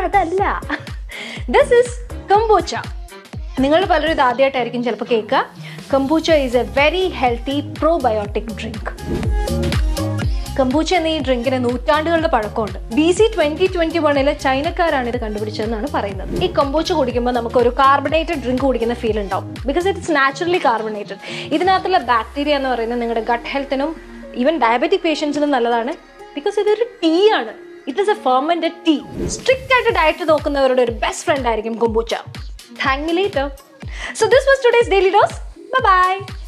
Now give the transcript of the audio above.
അതല്ല this is കംബോച്ച നിങ്ങൾ പലരും ഇത് ആദ്യമായിട്ടായിരിക്കും ചിലപ്പോൾ കേൾക്കുക kombucha is a very healthy probiotic drink kombucha എന്ന ഈ ഡ്രിങ്കിന് നൂറ്റാണ്ടുകളുടെ പഴക്കമുണ്ട് ബി സി ട്വന്റി ട്വന്റി വണ്ണില് ചൈനക്കാരാണ് ഇത് കണ്ടുപിടിച്ചതെന്നാണ് പറയുന്നത് ഈ കംബൂച്ച കുടിക്കുമ്പോൾ നമുക്ക് ഒരു കാർബണേറ്റഡ് ഡ്രിങ്ക് കുടിക്കുന്ന ഫീൽ ഉണ്ടാവും ബിക്കോസ് ഇറ്റ്സ് നാച്ചുറലി കാർബണേറ്റഡ് ഇതിനകത്തുള്ള ബാക്ടീരിയ എന്ന് പറയുന്നത് നിങ്ങളുടെ ഗട്ട് ഹെൽത്തിനും ഈവൻ ഡയബറ്റിക് പേഷ്യൻസിനും നല്ലതാണ് ബിക്കോസ് ഇതൊരു ടീ ആണ് it is a fermented tea strict ആയിട്ട് ഡയറ്റ് നോക്കുന്നവരുടെ ഒരു ബെസ്റ്റ് ഫ്രണ്ട് ആയിരിക്കും kombucha thank you later so this was today's daily dose by